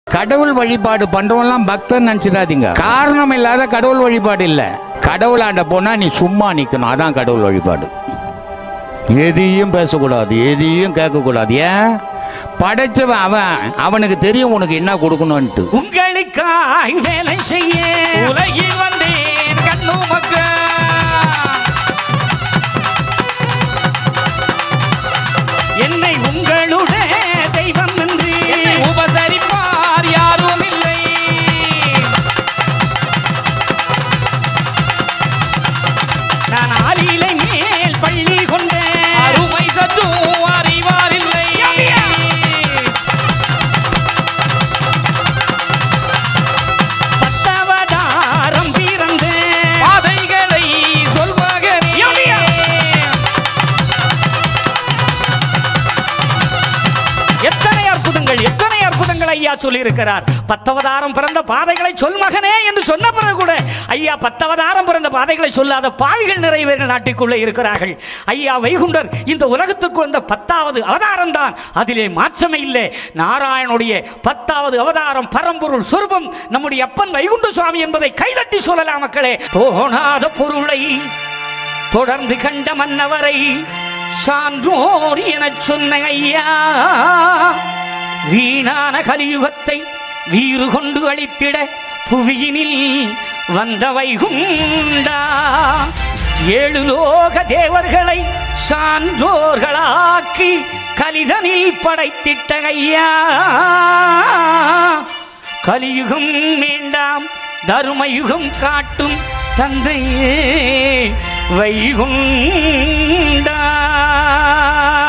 கடவுள் வழிபாடு பண்றவன்லாம் பக்தன் நினைச்சிடாதீங்க காரணம் இல்லாத கடவுள் வழிபாடு இல்ல கடவுளாண்ட போனா நீ சும்மா நிக்கணும் அதான் கடவுள் வழிபாடு எதையும் பேசக்கூடாது எதையும் கேட்கக்கூடாது ஏன் படைச்சவன் அவன் அவனுக்கு தெரியும் உனக்கு என்ன கொடுக்கணும்ட்டு உங்களுக்காய் வேலை செய்ய உலகில் வந்தேன் கண்ணு மக்க என்னை உங்களுடைய தெய்வம் என்று உபசரிப்பார் யாரும் இல்லை நான் ஆளிலை மேல் பள்ளி கொண்டேன் அருமை சற்றும் அறிவார் இல்லை பத்தவதாரம் பிறந்தேன் பாதைகளை சொல் மகனே எத்தனை அற்புதங்கள் எத்தனை அற்புதங்கள் ஐயா சொல்லியிருக்கிறார் பத்தவதாரம் பிறந்த பாதைகளை சொல் மகனே என்று சொன்ன பிறகு கூட ஐயா பத்தவதாரம் பிறந்த பாதைகளை சொல்லாத பாவிகள் நிறைவேர்கள் நாட்டுக்குள்ளே இருக்கிறார்கள் ஐயா வைகுண்டர் இந்த உலகத்துக்கு வந்த பத்தாவது அவதாரம் தான் அதிலே மாற்றமே இல்லை நாராயணுடைய பத்தாவது அவதாரம் பரம்பொருள் சொரூபம் நம்முடைய அப்பன் வைகுண்ட சுவாமி என்பதை கைதட்டி சொல்லலாம் மக்களே தோணாத பொருளை தொடர்ந்து கண்ட மன்னவரை சான்றோர் எனச் சொன்ன ஐயா வீணான கலியுகத்தை வீறு கொண்டு அழித்திட புவியினில் வந்த வைகுண்டா ஏழு லோக தேவர்களை சான்றோர்களாக்கி கலிதனில் படைத்திட்ட ஐயா கலியுகம் வேண்டாம் தருமயுகம் காட்டும் தந்தையே வைகுண்டா